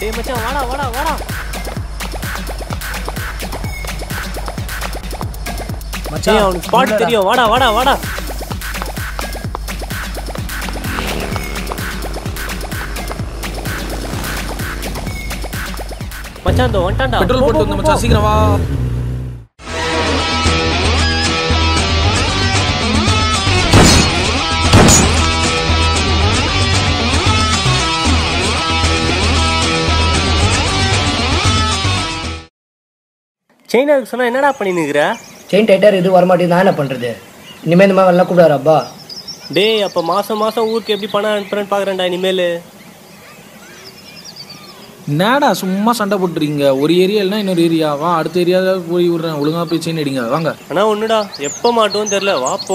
டேய் மச்சான் வாடா வாடா வாடா டேய் அவனுக்கு ஸ்பாட் தெரியும் வாடா வாடா வாடா மச்சான் இந்த வந்துட்டான்டா பெட்ரோல் போ, போட்டு போ, வந்து போ, மச்சான் போ. சீக்கிரம் வா செயின் அதுக்கு சொன்னா என்னடா பண்ணி நிக்கிற செயின் டைட்டாக இது வரமாட்டேங்குது நான் என்ன பண்ணுறது இனிமேல் இந்த மாதிரி வரலாம் கூப்பிடாரப்பா டேய் அப்ப மாசம் மாசம் ஊருக்கு எப்படி பணம் அனுப்புறேன்னு பாக்குறேன்டா இனிமேல் என்னடா சும்மா சண்டை போட்டுறீங்க ஒரு ஏரியா இல்லைனா இன்னொரு ஏரியாவா அடுத்த ஏரியாவில் போய் விடுறேன் ஒழுங்கா போய் செயின் அடிங்க வாங்க ஆனா ஒண்ணுடா எப்ப மாட்டுவோம் தெரியல வா போ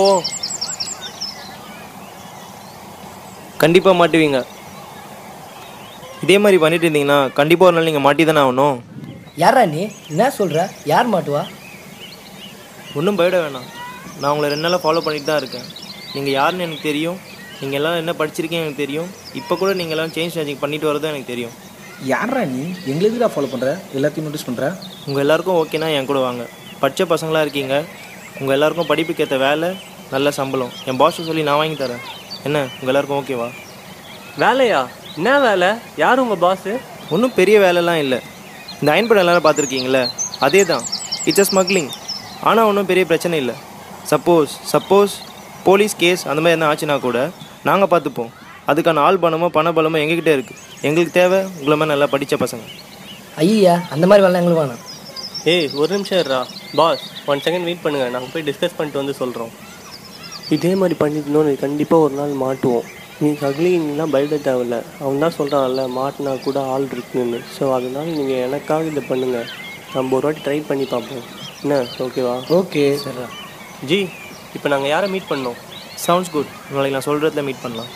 கண்டிப்பாக மாட்டுவீங்க இதே மாதிரி பண்ணிட்டு இருந்தீங்கன்னா கண்டிப்பாக ஒரு நாள் நீங்கள் மாட்டி தானே ஆகணும் யாரா நீ என்ன சொல்கிற யார் மாட்டுவா ஒன்றும் பயப்பட வேணாம் நான் உங்களை ரெண்டு நாளாக ஃபாலோ பண்ணிட்டு தான் இருக்கேன் நீங்கள் யாருன்னு எனக்கு தெரியும் நீங்கள் எல்லாம் என்ன படிச்சிருக்கீங்க எனக்கு தெரியும் இப்போ கூட நீங்கள் எல்லாம் சேஞ்ச் சேஞ்சிங் பண்ணிட்டு வரதும் எனக்கு தெரியும் யாரா நீ எங்களை எதுடா ஃபாலோ பண்ணுற எல்லாத்தையும் நோட்டீஸ் பண்ணுற உங்கள் எல்லாருக்கும் ஓகேனா என் கூட வாங்க படித்த பசங்களாக இருக்கீங்க உங்கள் எல்லாருக்கும் படிப்புக்கு ஏற்ற வேலை நல்ல சம்பளம் என் பாஸை சொல்லி நான் வாங்கி தரேன் என்ன உங்கள் எல்லாருக்கும் ஓகேவா வேலையா என்ன வேலை யார் உங்க பாஸ் ஒன்றும் பெரிய வேலைலாம் இல்லை இந்த அயன் படம் எல்லாரும் பார்த்துருக்கீங்களே அதே தான் இட்ஸ் அ ஸ்மக்லிங் ஆனால் ஒன்றும் பெரிய பிரச்சனை இல்லை சப்போஸ் சப்போஸ் போலீஸ் கேஸ் அந்த மாதிரி எதனா ஆச்சுன்னா கூட நாங்கள் பார்த்துப்போம் அதுக்கான ஆள் பணமோ பண பலமோ எங்ககிட்ட இருக்குது எங்களுக்கு தேவை உங்களை மாதிரி நல்லா படித்த பசங்க ஐயா அந்த மாதிரி வேலை எங்களுக்கு வேணாம் ஏய் ஒரு நிமிஷம் இருடா பாஸ் ஒன் செகண்ட் வெயிட் பண்ணுங்க நாங்கள் போய் டிஸ்கஸ் பண்ணிட்டு வந்து சொல்கிறோம் இதே மாதிரி பண்ணிட்டோன்னு கண்டிப்பாக ஒரு நாள் மாட்டுவோம் நீ சக்லிங்கெலாம் பயப்பட தேவையில்ல அவன் தான் சொல்கிறான்ல மாட்டினா கூட ஆள் இருக்குன்னு ஸோ அதனால நீங்கள் எனக்காக இதை பண்ணுங்கள் நம்ம ஒரு வாட்டி ட்ரை பண்ணி பார்ப்போம் என்ன ஓகேவா ஓகே சரிடா ஜி இப்போ நாங்கள் யாரை மீட் பண்ணோம் சவுண்ட்ஸ் குட் நாளைக்கு நான் சொல்கிறதுல மீட் பண்ணலாம்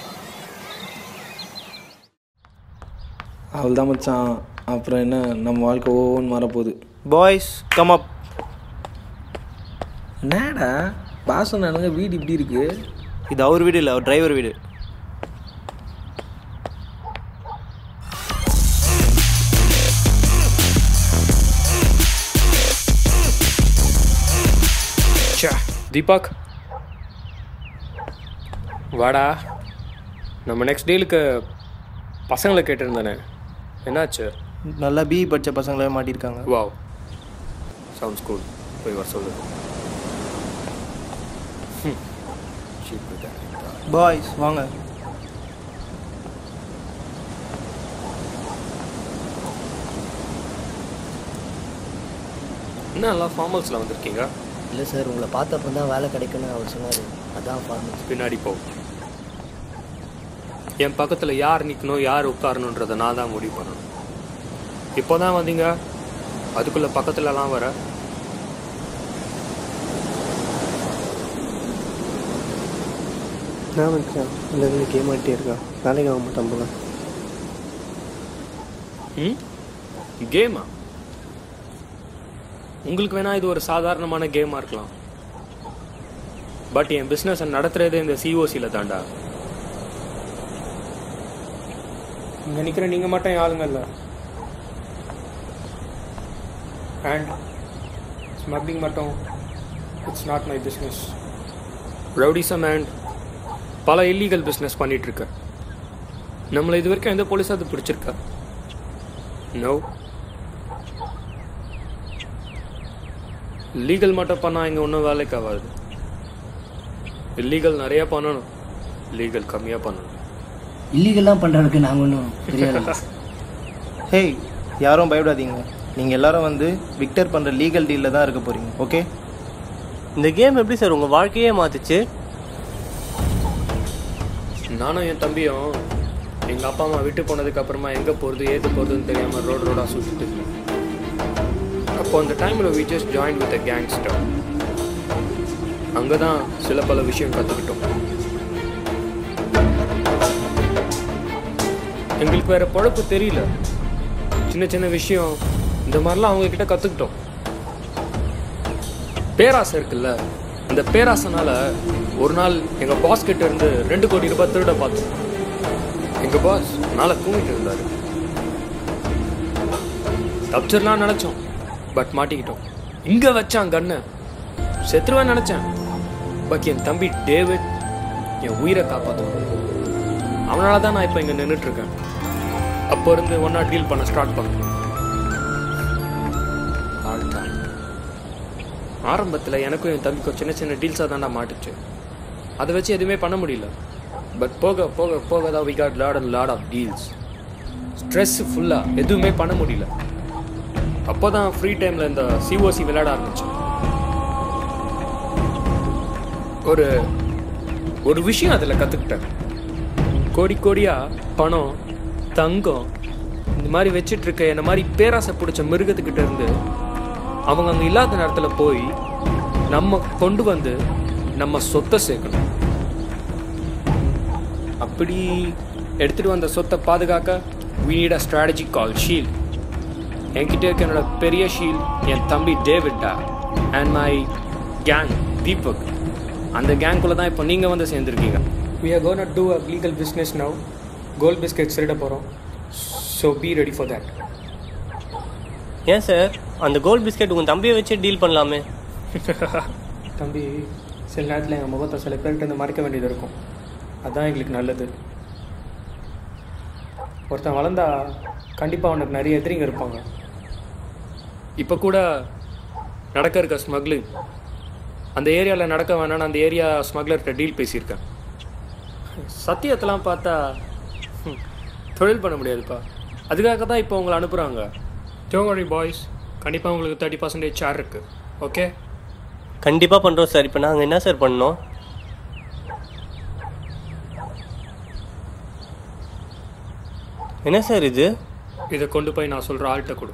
அவள் தான் மச்சான் அப்புறம் என்ன நம்ம வாழ்க்கை ஒவ்வொன்று மாறப்போகுது பாய்ஸ் கம் அப் என்னடா பாசம் நானுங்க வீடு இப்படி இருக்கு இது அவர் வீடு இல்லை அவர் டிரைவர் வீடு தீபக் வாடா நம்ம நெக்ஸ்ட் டீலுக்கு பசங்களை கேட்டிருந்தானே என்னாச்சு நல்லா பிஇ படித்த பசங்களே மாட்டியிருக்காங்க வாவ் சவுண்ட்ஸ் கூல் போய் வர சொல்லு ம். Cheap with that. பாய்ஸ் வாங்க என்ன எல்லாம் ஃபார்மல்ஸில் வந்திருக்கீங்க இல்லை சார் உங்களை பார்த்தப்போ தான் வேலை கிடைக்குன்னு அவர் சொன்னார் அதான் ஃபார்மல்ஸ் பின்னாடி போ என் பக்கத்தில் யார் நிற்கணும் யார் உட்காரணுன்றதை நான் தான் முடிவு பண்ணணும் இப்போ தான் வந்தீங்க அதுக்குள்ளே பக்கத்துலலாம் வர நான் வச்சேன் இல்லை கேம் ஆகிட்டே இருக்கா வேலைக்கு ஆக மாட்டான் போல ம் கேமா உங்களுக்கு வேணா இது ஒரு சாதாரணமான கேமாக இருக்கலாம் பட் என் பிஸ்னஸை நடத்துறதே இந்த சிஓசியில் தாண்டா இங்கே நிற்கிற நீங்கள் மட்டும் என் ஆளுங்க இல்லை அண்ட் ஸ்மக்லிங் மட்டும் it's not my business rowdyism and பல இல்லீகல் பிஸ்னஸ் பண்ணிட்டு இருக்கேன் நம்மளை இது வரைக்கும் எந்த போலீஸாக அது பிடிச்சிருக்கா நோ லீகல் மட்டும் பண்ணால் இங்கே ஒன்றும் வேலைக்கு ஆகாது இல்லீகல் நிறைய பண்ணணும் லீகல் கம்மியாக பண்ணணும் இல்லீகல்லாம் பண்ணுறதுக்கு நாங்கள் ஒன்றும் தெரியாது ஹேய் யாரும் பயப்படாதீங்க நீங்கள் எல்லாரும் வந்து விக்டர் பண்ணுற லீகல் டீலில் தான் இருக்க போகிறீங்க ஓகே இந்த கேம் எப்படி சார் உங்கள் வாழ்க்கையே மாத்துச்சு நானும் என் தம்பியும் எங்கள் அப்பா அம்மா விட்டு போனதுக்கு அப்புறமா எங்கே போகிறது ஏது போகிறதுன்னு தெரியாமல் ரோடு ரோடாக சுற்றிட்டு இருந்தோம் அப்போ அந்த டைமில் we just join with a gangster அங்கே தான் சில பல விஷயம் கற்றுக்கிட்டோம் எங்களுக்கு வேற பொழப்பு தெரியல சின்ன சின்ன விஷயம் இந்த மாதிரிலாம் அவங்க கிட்ட கற்றுக்கிட்டோம் பேராசை இருக்குல்ல இந்த பேராசைனால ஒரு நாள் எங்க பாஸ் கிட்ட இருந்து ரெண்டு கோடி ரூபாய் திருட பார்த்தோம் எங்க பாஸ் நாளை தூங்கிட்டு இருந்தாரு தப்பிச்சிடலாம் நினச்சோம் பட் மாட்டிக்கிட்டோம் இங்கே வச்சான் கண்ணை செத்துருவேன் நினச்சேன் பட் என் தம்பி டேவிட் என் உயிரை காப்பாற்றுவான் அவனால தான் நான் இப்போ இங்கே நின்றுட்டுருக்கேன் அப்போ இருந்து ஒன்றா டீல் பண்ண ஸ்டார்ட் பண்ணேன் ஆல் டைம் ஆரம்பத்தில் எனக்கும் என் தம்பிக்கும் சின்ன சின்ன டீல்ஸாக தான்டா மாட்டுச்சு அதை வச்சு எதுவுமே பண்ண முடியல பட் போக போக போக தான் we got lot and lot of deals stress ஃபுல்லாக எதுவுமே பண்ண முடியல அப்போ தான் ஃப்ரீ டைமில் இந்த சிஓசி விளையாட ஆரம்பிச்சேன் ஒரு ஒரு விஷயம் அதில் கற்றுக்கிட்டேன் கோடி கோடியாக பணம் தங்கம் இந்த மாதிரி வச்சிட்டு இருக்க என்ன மாதிரி பேராசை பிடிச்ச மிருகத்துக்கிட்ட இருந்து அவங்க அங்கே இல்லாத நேரத்தில் போய் நம்ம கொண்டு வந்து நம்ம சொத்தை சேர்க்கணும் அப்படி எடுத்துட்டு வந்த சொத்தை பாதுகாக்க we need a strategy called shield என்கிட்ட இருக்க என்னோட பெரிய ஷீல்ட் என் தம்பி டேவிட்டா அண்ட் மை கேங் தீபக் அந்த கேங்குள்ளே தான் இப்போ நீங்கள் வந்து சேர்ந்துருக்கீங்க we are going to do a legal business now gold biscuits திருட போகிறோம் so be ready for that ஏன் சார் அந்த கோல்ட் பிஸ்கெட் உங்கள் தம்பியை வச்சு டீல் பண்ணலாமே தம்பி சில நேரத்தில் எங்கள் முகத்தை சில பேர்கிட்ட இருந்து மறைக்க வேண்டியது இருக்கும் அதுதான் எங்களுக்கு நல்லது ஒருத்தன் வளர்ந்தா கண்டிப்பாக அவனுக்கு நிறைய எதிரிங்க இருப்பாங்க இப்போ கூட நடக்க இருக்க ஸ்மக்லிங் அந்த ஏரியாவில் நடக்க வேணாம்னு அந்த ஏரியா ஸ்மக்லர்கிட்ட டீல் பேசியிருக்கேன் சத்தியத்தெல்லாம் பார்த்தா ஹம், தொழில் பண்ண முடியாதுப்பா அதுக்காக தான் இப்போ உங்களை அனுப்புகிறாங்க டோங்கரி பாய்ஸ் கண்டிப்பாக உங்களுக்கு தேர்ட்டி பர்சன்டேஜ் ஷேர் இருக்குது ஓகே கண்டிப்பாக பண்ணுறோம் சார் இப்போ நாங்கள் என்ன சார் பண்ணோம் என்ன சார் இது இதை கொண்டு போய் நான் சொல்கிற ஆள்கிட்ட கொடு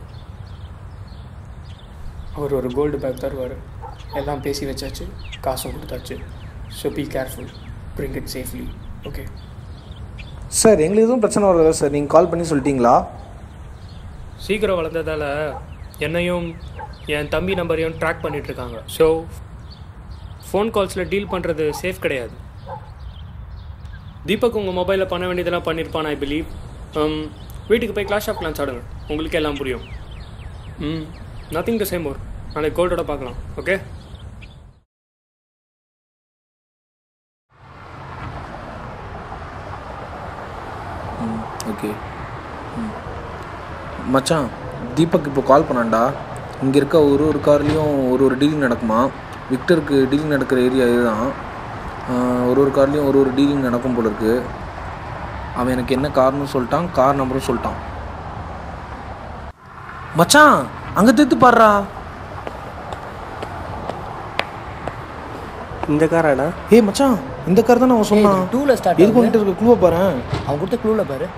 அவர் ஒரு கோல்டு பேக் தருவார் எல்லாம் பேசி வச்சாச்சு காசும் கொடுத்தாச்சு so be careful bring it safely okay sir எங்களுக்கு எதுவும் பிரச்சனை வரல சார் நீங்கள் கால் பண்ணி சொல்லிட்டீங்களா சீக்கிரம் வளர்ந்ததால் என்னையும் என் தம்பி நம்பரையும் ட்ராக் பண்ணிட்டு இருக்காங்க ஸோ ஃபோன் கால்ஸில் டீல் பண்ணுறது சேஃப் கிடையாது தீபக் உங்கள் மொபைலில் பண்ண வேண்டியதெல்லாம் பண்ணியிருப்பான் ஐ பிலீவ் வீட்டுக்கு போய் கிளாஷ் ஆஃப் கிளான்ஸ் ஆடுங்க உங்களுக்கு எல்லாம் புரியும் ம் நத்திங் டு சேம் ஓர் நாளைக்கு கோல்டோட பார்க்கலாம் ஓகே ஓகே மச்சான் தீபக் இப்போ கால் பண்ணான்டா இங்கே இருக்க ஒரு ஒரு கார்லேயும் ஒரு ஒரு டீலிங் நடக்குமா விக்டருக்கு டீலிங் நடக்கிற ஏரியா இதுதான் ஆஹ் ஒரு ஒரு கார்லேயும் ஒரு ஒரு டீலிங் நடக்கும் போல இருக்கு அவன் எனக்கு என்ன கார்னு சொல்லிட்டான் கார் நம்பரும் சொல்லிட்டான் மச்சான் அங்கே தேத்து பாடுறா இந்த காராடா ஏய் மச்சான் இந்த கார் தான் அவன் சொன்னான் டூவில் ஸ்டார்ட் எதுக்கு வந்துட்டு இருக்க க்ளூவை பாரு அவன் கொடுத்த க்ளூவில் பாரு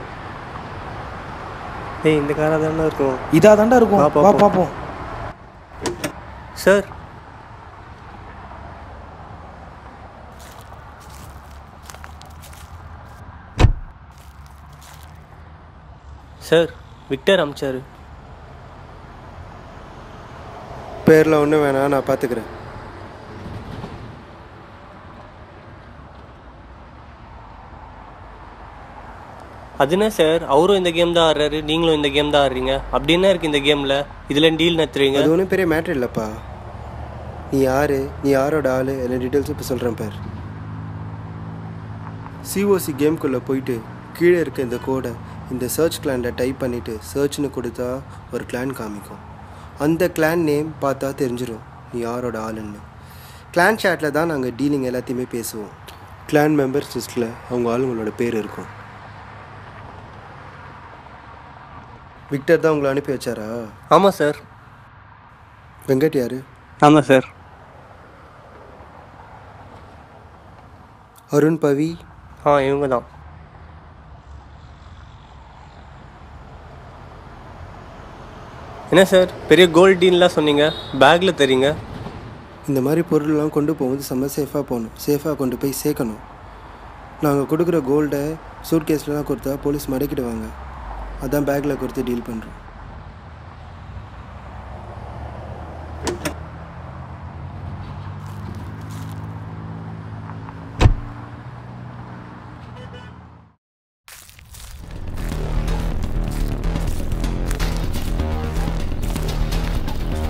ஏய் இந்த காராக தானே இருக்கும் இதாக தாண்டா இருக்கும் வா, வா பாப்போம். பார்ப்போம் சார் சார் விக்டர் அமிச்சாரு பேரில் ஒன்றும் வேணாம் நான் பார்த்துக்கிறேன் அதுனா சார் அவரும் இந்த கேம் தான் ஆடுறாரு நீங்களும் இந்த கேம் தான் ஆடுறீங்க அப்படி என்ன இருக்கு இந்த கேமில் இதில் டீல் நத்துறீங்க அது ஒன்றும் பெரிய மேட்ரு இல்லைப்பா நீ யார் நீ யாரோட ஆள் எல்லா டீட்டெயில்ஸும் இப்போ சொல்கிறேன் பார் சிஓசி கேம்குள்ளே போயிட்டு கீழே இருக்க இந்த கோடை இந்த சர்ச் கிளானில் டைப் பண்ணிவிட்டு சர்ச்னு கொடுத்தா ஒரு கிளான் காமிக்கும் அந்த கிளான் நேம் பார்த்தா தெரிஞ்சிடும் நீ யாரோட ஆளுன்னு கிளான் சேட்டில் தான் நாங்கள் டீலிங் எல்லாத்தையுமே பேசுவோம் கிளான் மெம்பர்ஸ் லிஸ்ட்டில் அவங்க ஆளுங்களோட பேர் இருக்கும் விக்டர் தான் உங்களை அனுப்பி வச்சாரா ஆமாம் சார் வெங்கட் யாரு ஆமாம் சார் அருண் பவி ஆ இவங்க தான் என்ன சார் பெரிய கோல்ட் டீன்லாம் சொன்னீங்க பேக்கில் தெரியுங்க இந்த மாதிரி பொருள்லாம் கொண்டு போகும்போது செம்ம சேஃபாக போகணும் சேஃபாக கொண்டு போய் சேர்க்கணும் நாங்கள் கொடுக்குற கோல்டை சூட் கேஸ்லலாம் கொடுத்தா போலீஸ் மடக்கிடுவாங்க அதான் பேக்கில் கொடுத்து டீல் பண்ணுறோம்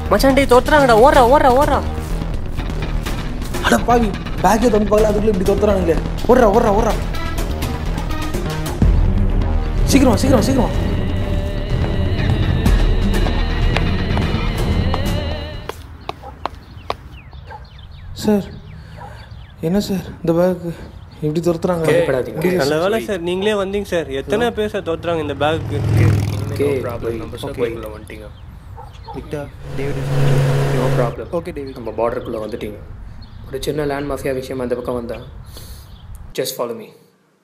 மச்சான் டேய் தோத்துறாங்கடா ஓடுறா ஓடுறா ஓடுறா அட பாவி பேக்கே தம்பி பார்க்கல அதுக்குள்ள இப்படி தொத்துறானுங்களே ஓடுறா ஓடுறா ஓடுறா சீக்கிரம் சீக்கிரம் சீக்கிரம் சார் என்ன சார் இந்த பேக் இப்படி துரத்துறாங்க பயப்படாதீங்க நல்ல வேலை சார் நீங்களே வந்தீங்க சார் எத்தனை பேர் சார் தோத்துறாங்க இந்த பேக்கு ஓகே ப்ராப்ளம் நம்ம சர்வைக்குள்ளே வந்துட்டீங்க Victor David no problem okay David நம்ம பார்டருக்குள்ளே வந்துட்டீங்க ஒரு சின்ன லேண்ட் மாஃபியா விஷயம் அந்த பக்கம் வந்தா ஜஸ்ட் ஃபாலோ மீ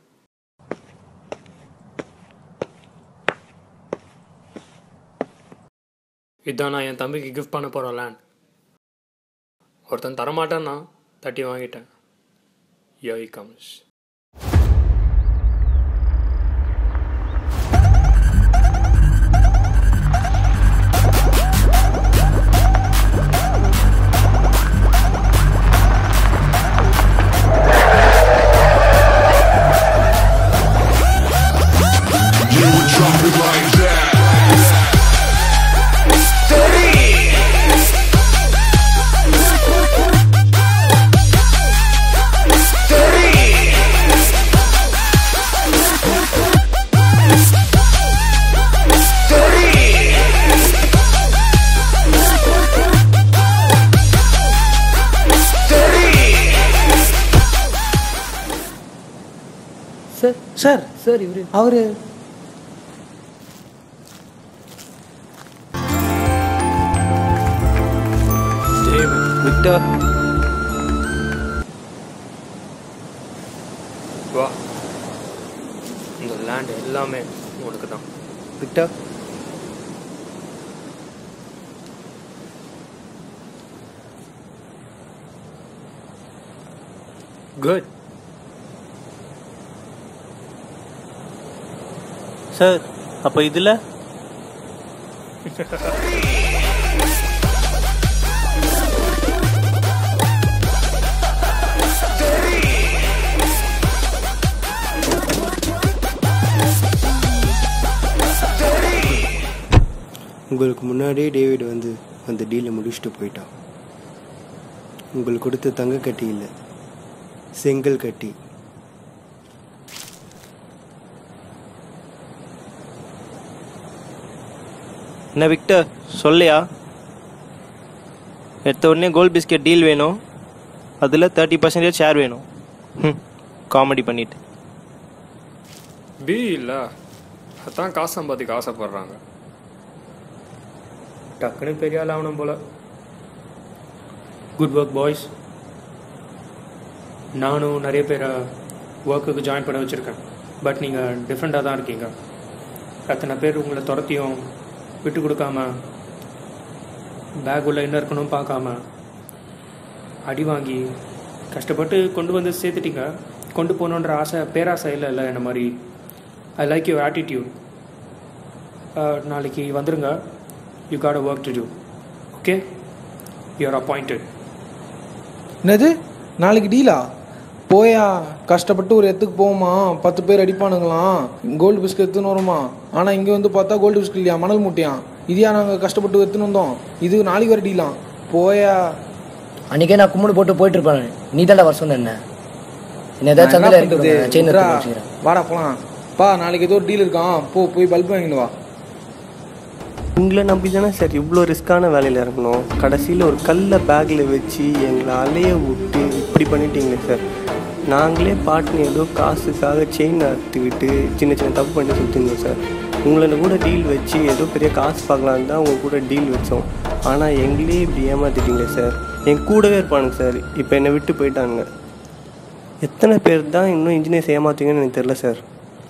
இதான் நான் என் தம்பிக்கு கிஃப்ட் பண்ண போகிற லேண்ட் ஒருத்தன் தரமாட்டான்னா தட்டி வாங்கிட்டேன் யோ கம்ஸ் சார் சார் சார் இவரு அவரு விக்டர் வா இந்த லேண்ட் எல்லாமே உனக்கு தான் விக்டர் குட் சார் அப்போ இதில் உங்களுக்கு முன்னாடியே டேவிட் வந்து அந்த டீலை முடிச்சுட்டு போயிட்டான் உங்களுக்கு கொடுத்த தங்க கட்டி இல்லை செங்கல் கட்டி என்ன விக்டர் சொல்லையா எடுத்த உடனே கோல்ட் பிஸ்கெட் டீல் வேணும் அதில் தேர்ட்டி பர்சன்டேஜ் ஷேர் வேணும் ம் காமெடி பண்ணிட்டு பி இல்லை அதான் காசு சம்பாதிக்க ஆசைப்படுறாங்க டக்குன்னு பெரிய ஆள் ஆகணும் போல குட் ஒர்க் பாய்ஸ் நானும் நிறைய பேரை ஒர்க்குக்கு ஜாயின் பண்ண வச்சுருக்கேன் பட் நீங்கள் டிஃப்ரெண்ட்டாக தான் இருக்கீங்க அத்தனை பேர் உங்களை துரத்தியும் விட்டு கொடுக்காம பேக் உள்ள என்ன இருக்கணும் பார்க்காம அடி வாங்கி கஷ்டப்பட்டு கொண்டு வந்து சேர்த்துட்டீங்க கொண்டு போகணுன்ற ஆசை பேராசை இல்லை இல்லை என்ன மாதிரி ஐ லைக் யுவர் ஆட்டிடியூட் நாளைக்கு வந்துருங்க you got a work to do okay you're appointed என்னது நாளைக்கு டீலா போயா கஷ்டப்பட்டு ஒரு இடத்துக்கு போவோமா பத்து பேர் அடிப்பானுங்களாம் கோல்டு பிஸ்கட் எடுத்துன்னு வருமா ஆனால் இங்கே வந்து பார்த்தா கோல்டு பிஸ்கட் இல்லையா மணல் மூட்டையான் இதையா நாங்கள் கஷ்டப்பட்டு எடுத்துன்னு வந்தோம் இது நாளைக்கு வர டீலாம் போயா அன்னைக்கே நான் கும்பிடு போட்டு போயிட்டு இருப்பேன் நீ தான்டா வர சொன்ன என்ன என்ன ஏதாச்சும் நான் என்ன சந்தையில் பண்றது? இருக்கு செயின் விட்றா. எடுத்து வச்சுக்கிறேன் வாடா போலாம் பா நாளைக்கு ஏதோ ஒரு டீல் இருக்கான் போ போய் பல்ப் வாங்கிட்டு வா உங்களை நம்பி தானே சார் இவ்வளோ ரிஸ்க்கான வேலையில் இறங்கணும் கடைசியில் ஒரு கல்லை பேக்கில் வச்சு எங்களை அலைய விட்டு இப்படி பண்ணிட்டீங்களே சார் நாங்களே பாட்டுன்னு ஏதோ காசுக்காக செயின் அறுத்துக்கிட்டு சின்ன சின்ன தப்பு பண்ணி சுற்றிருந்தோம் சார் உங்களை கூட டீல் வச்சு ஏதோ பெரிய காசு பார்க்கலான்னு தான் உங்க கூட டீல் வச்சோம் ஆனால் எங்களே இப்படி ஏமாத்திட்டீங்களே சார் என் கூடவே இருப்பானுங்க சார் இப்போ என்னை விட்டு போயிட்டானுங்க எத்தனை பேர் தான் இன்னும் இன்ஜினியர்ஸ் ஏமாத்தீங்கன்னு எனக்கு தெரில sir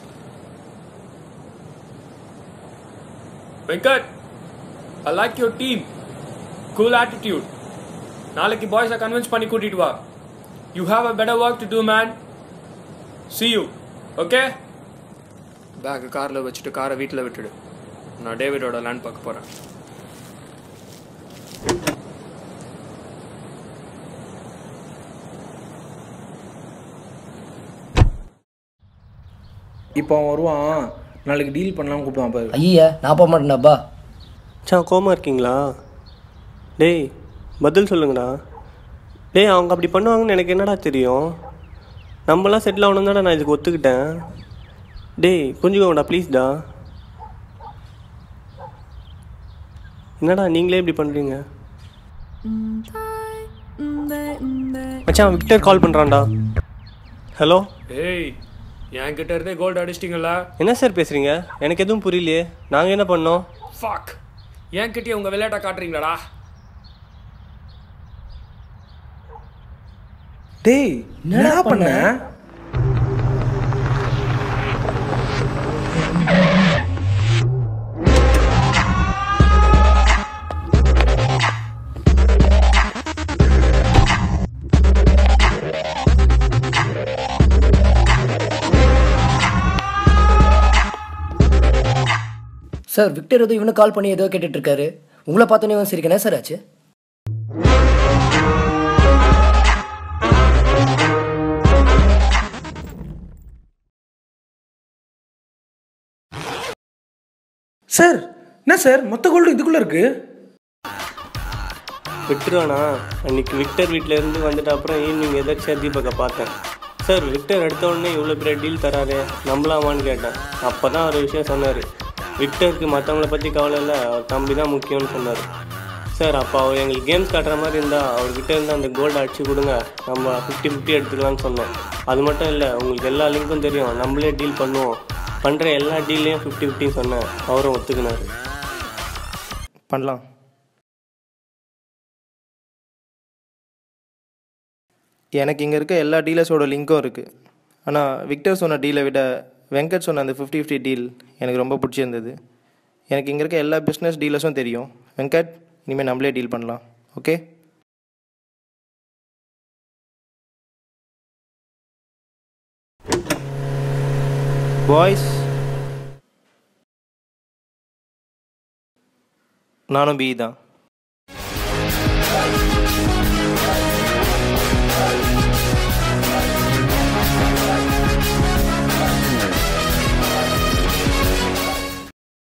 Venkat I like your team cool attitude நாளைக்கு பாய்ஸை கன்வின்ஸ் பண்ணி கூட்டிட்டு வா you have a better work to do man see you okay bag காரில் வச்சுட்டு காரை வீட்டில் விட்டுடு நான் டேவிடோட லேண்ட் பார்க்க போகிறேன் இப்போ அவன் வருவான் நாளைக்கு டீல் பண்ணலாம் கூப்பிடுவான் பாரு ஐயா நான் போக மாட்டேன்டாப்பா சா கோமா இருக்கீங்களா டேய் பதில் சொல்லுங்கடா டேய் அவங்க அப்படி பண்ணுவாங்கன்னு எனக்கு என்னடா தெரியும் நம்மளாம் செட்டில் ஆகணும் தானே நான் இதுக்கு ஒத்துக்கிட்டேன் டேய் புரிஞ்சுக்கோங்கடா ப்ளீஸ்டா என்னடா நீங்களே இப்படி பண்ணுறீங்க மச்சான் விக்டர் கால் பண்ணுறான்டா ஹலோ ஏய் என்கிட்ட இருந்தே கோல்டு அடிச்சிட்டிங்களா என்ன சார் பேசுகிறீங்க எனக்கு எதுவும் புரியலையே நாங்கள் என்ன பண்ணோம் ஃபாக் என்கிட்டயே உங்கள் விளையாட்டை காட்டுறீங்களாடா டேய் என்னடா பண்ண சார் விக்டர் ஏதோ இவனுக்கு கால் பண்ணி ஏதோ கேட்டுட்டு இருக்காரு உங்களை பார்த்தோன்னே இவன் சிரிக்கணும் சார் ஆச்சு சார் என்ன சார் மொத்த கோல்டு இதுக்குள்ளே இருக்கு விட்டுருவானா அன்னைக்கு விக்டர் வீட்டில் இருந்து வந்துட்ட அப்புறம் ஈவினிங் எதாச்சியாக தீபக்கை பார்த்தேன் சார் விக்டர் எடுத்த உடனே இவ்வளோ பெரிய டீல் தராரு நம்பலாமான்னு கேட்டேன் அப்போ தான் ஒரு விஷயம் சொன்னார் விக்டருக்கு மற்றவங்கள பற்றி கவலை இல்லை அவர் தம்பி தான் முக்கியம்னு சொன்னார் சார் அப்போ அவர் எங்களுக்கு கேம்ஸ் காட்டுற மாதிரி இருந்தால் அவர்கிட்ட இருந்து அந்த கோல்டு அடிச்சு கொடுங்க நம்ம ஃபிஃப்டி ஃபிஃப்டி எடுத்துக்கலாம்னு சொன்னோம் அது மட்டும் இல்லை உங்களுக்கு எல்லா லிங்க்கும் தெரியும் நம்மளே டீல் பண்ணுவோம் பண்ணுற எல்லா டீல்லையும் ஃபிஃப்டி ஃபிஃப்டின்னு சொன்னேன் அவரும் ஒத்துக்கினார் பண்ணலாம் எனக்கு இங்கே இருக்க எல்லா டீலர்ஸோட லிங்க்கும் இருக்குது ஆனால் விக்டர் சொன்ன டீலை விட வெங்கட் சொன்ன அந்த ஃபிஃப்டி ஃபிஃப்டி டீல் எனக்கு ரொம்ப பிடிச்சிருந்தது எனக்கு இங்கே இருக்க எல்லா பிஸ்னஸ் டீலர்ஸும் தெரியும் வெங்கட் இனிமேல் நம்மளே டீல் பண்ணலாம் ஓகே பாய்ஸ் நானும் பி தான்